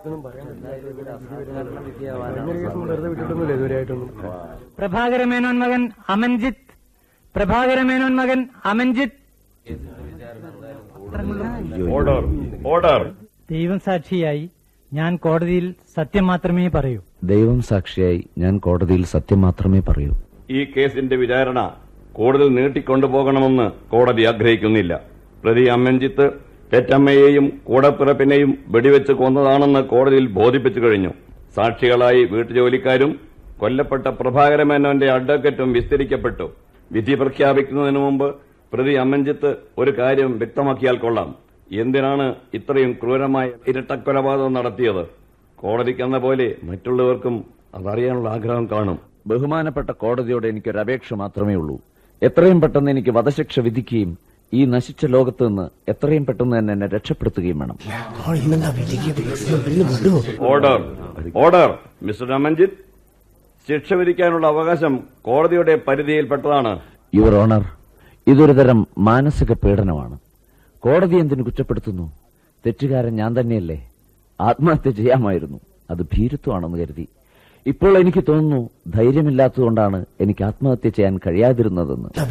വെറുതെ വിട്ടിട്ടൊന്നുമില്ല ഇതുവരെയായിട്ടൊന്നും പ്രഭാകര മേനോൻ മകൻ അമൻജിത്ത് പ്രഭാകര മേനോൻ മകൻ അമൻജിത്ത് ഓർഡർ ഓർഡർ ദൈവം സാക്ഷിയായി ഞാൻ കോടതിയിൽ സത്യം മാത്രമേ പറയൂ ദൈവം സാക്ഷിയായി ഞാൻ കോടതിയിൽ സത്യം മാത്രമേ പറയൂ ഈ കേസിന്റെ വിചാരണ കൂടുതൽ നീട്ടിക്കൊണ്ടുപോകണമെന്ന് കോടതി ആഗ്രഹിക്കുന്നില്ല പ്രതി അമ്മൻജിത്ത് പെറ്റമ്മയെയും കൂടപ്പിറപ്പിനെയും വെടിവെച്ച് കൊന്നതാണെന്ന് കോടതിയിൽ ബോധിപ്പിച്ചു കഴിഞ്ഞു സാക്ഷികളായി വീട്ടുജോലിക്കാരും കൊല്ലപ്പെട്ട പ്രഭാകര മേനോന്റെ അഡ്വക്കറ്റും വിസ്തരിക്കപ്പെട്ടു വിധി പ്രഖ്യാപിക്കുന്നതിന് മുമ്പ് പ്രതി അമ്മൻജിത്ത് ഒരു കാര്യം വ്യക്തമാക്കിയാൽ കൊള്ളാം എന്തിനാണ് ഇത്രയും ക്രൂരമായ ഇരട്ടക്കൊലപാതകം നടത്തിയത് കോടതിക്കെന്ന പോലെ മറ്റുള്ളവർക്കും അതറിയാനുള്ള ആഗ്രഹം കാണും ബഹുമാനപ്പെട്ട കോടതിയോട് എനിക്കൊരു അപേക്ഷ മാത്രമേ ഉള്ളൂ എത്രയും പെട്ടെന്ന് എനിക്ക് വധശിക്ഷ വിധിക്കുകയും ഈ നശിച്ച ലോകത്ത് നിന്ന് എത്രയും പെട്ടെന്ന് തന്നെ എന്നെ രക്ഷപ്പെടുത്തുകയും വേണം ഓർഡർ ഓർഡർ മിസ്റ്റർ അമൻജിത്ത് ശിക്ഷ വിധിക്കാനുള്ള അവകാശം കോടതിയുടെ പരിധിയിൽപ്പെട്ടതാണ് യുവർ ഓണർ ഇതൊരു തരം മാനസിക പീഡനമാണ് കോടതി എന്തിനു കുറ്റപ്പെടുത്തുന്നു തെറ്റുകാരൻ ഞാൻ തന്നെയല്ലേ ആത്മഹത്യ ചെയ്യാമായിരുന്നു അത് ഭീരുത്വമാണെന്ന് കരുതി ഇപ്പോൾ എനിക്ക് തോന്നുന്നു ധൈര്യമില്ലാത്തതുകൊണ്ടാണ് എനിക്ക് ആത്മഹത്യ ചെയ്യാൻ കഴിയാതിരുന്നതെന്ന്